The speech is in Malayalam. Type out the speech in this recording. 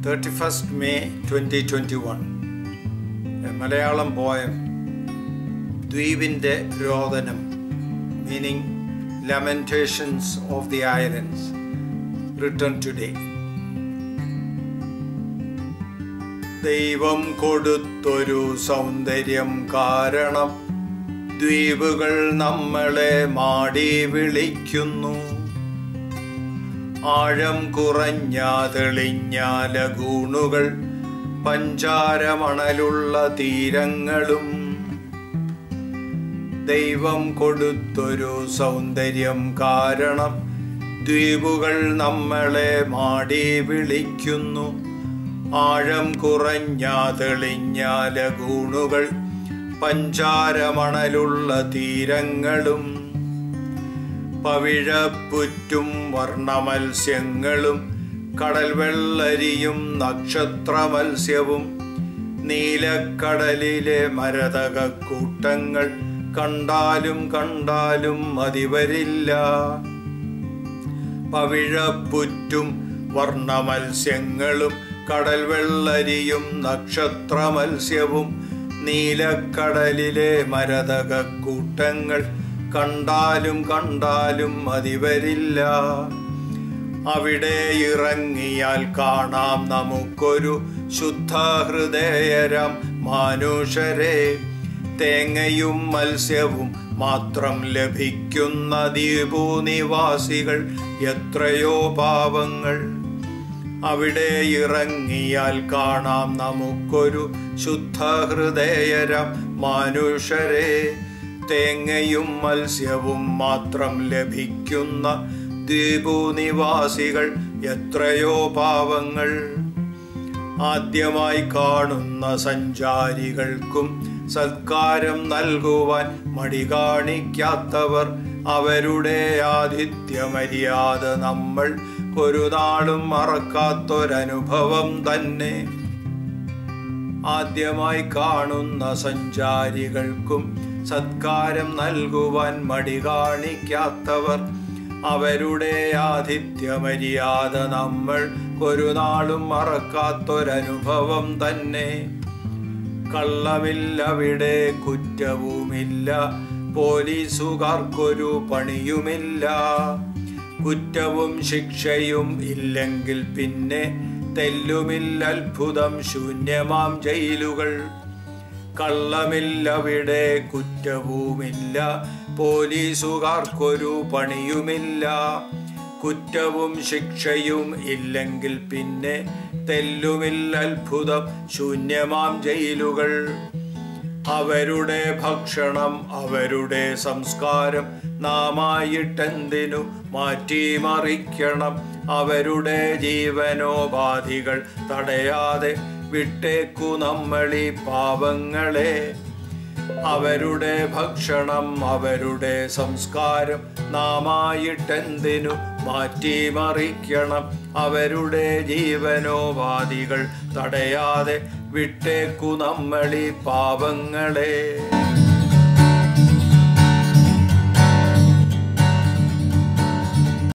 31st May 2021 a Malayalam poem ദ്വീപിൻ്റെ രോദനം meaning lamentations of the islands return today ദൈവം കൊടുത്തൊരു സൗന്ദര്യം കാരണം ദ്വീപുകൾ നമ്മളെ മാടി വിളിക്കുന്നു ആഴം കുറഞ്ഞ തെളിഞ്ഞ ലഗൂണുകൾ പഞ്ചാരമണലുള്ള തീരങ്ങളും ദൈവം കൊടുത്തൊരു സൗന്ദര്യം കാരണം ദ്വീപുകൾ നമ്മളെ മാടി വിളിക്കുന്നു ആഴം കുറഞ്ഞ തെളിഞ്ഞ ലഗൂണുകൾ പഞ്ചാരമണലുള്ള തീരങ്ങളും പവിഴപ്പുറ്റും വർണ്ണമത്സ്യങ്ങളും കടൽ വെള്ളരിയും നക്ഷത്ര മത്സ്യവും നീലക്കടലിലെ മരതക കൂട്ടങ്ങൾ കണ്ടാലും കണ്ടാലും മതി വരില്ല പവിഴപ്പുറ്റും വർണ്ണമത്സ്യങ്ങളും കടൽ വെള്ളരിയും നക്ഷത്ര മത്സ്യവും നീലക്കടലിലെ മരതക കൂട്ടങ്ങൾ കണ്ടാലും കണ്ടാലും മതി വരില്ല അവിടെ ഇറങ്ങിയാൽ കാണാം നമുക്കൊരു ശുദ്ധ ഹൃദയരം മാനുഷരെ തേങ്ങയും മത്സ്യവും മാത്രം ലഭിക്കുന്ന ദ്വീപു നിവാസികൾ എത്രയോ പാവങ്ങൾ അവിടെ ഇറങ്ങിയാൽ കാണാം നമുക്കൊരു ശുദ്ധ ഹൃദയരം മാനുഷരെ തേങ്ങയും മത്സ്യവും മാത്രം ലഭിക്കുന്ന ദ്വീപു നിവാസികൾ എത്രയോ പാവങ്ങൾ ആദ്യമായി കാണുന്ന സഞ്ചാരികൾക്കും സത്കാരം നൽകുവാൻ മടി കാണിക്കാത്തവർ അവരുടെ ആതിഥ്യമര്യാദ നമ്മൾ ഒരു നാളും മറക്കാത്തൊരനുഭവം തന്നെ ആദ്യമായി കാണുന്ന സഞ്ചാരികൾക്കും സത്കാരം നൽകുവാൻ മടി കാണിക്കാത്തവർ അവരുടെ ആതിഥ്യമര്യാദ നമ്മൾ ഒരു നാളും മറക്കാത്തൊരനുഭവം തന്നെ കള്ളമില്ലവിടെ കുറ്റവുമില്ല പോലീസുകാർക്കൊരു പണിയുമില്ല കുറ്റവും ശിക്ഷയും ഇല്ലെങ്കിൽ പിന്നെ തെല്ലുമില്ല അത്ഭുതം ശൂന്യമാം ജയിലുകൾ കള്ളമില്ലവിടെ കുറ്റവുമില്ല പോലീസുകാർക്കൊരു പണിയുമില്ല കുറ്റവും ശിക്ഷയും ഇല്ലെങ്കിൽ പിന്നെ തെല്ലുമില്ല അത്ഭുതം ശൂന്യമാം ജയിലുകൾ അവരുടെ ഭക്ഷണം അവരുടെ സംസ്കാരം നാമായിട്ടെന്തിനു മാറ്റിമറിക്കണം അവരുടെ ജീവനോപാധികൾ തടയാതെ വിട്ടേക്കു നമ്മളീ പാവങ്ങളെ അവരുടെ ഭക്ഷണം അവരുടെ സംസ്കാരം നാമായിട്ടെന്തിനു മാറ്റിമറിക്കണം അവരുടെ ജീവനോപാധികൾ തടയാതെ വിട്ടേക്കു നമ്മളീ പാവങ്ങളെ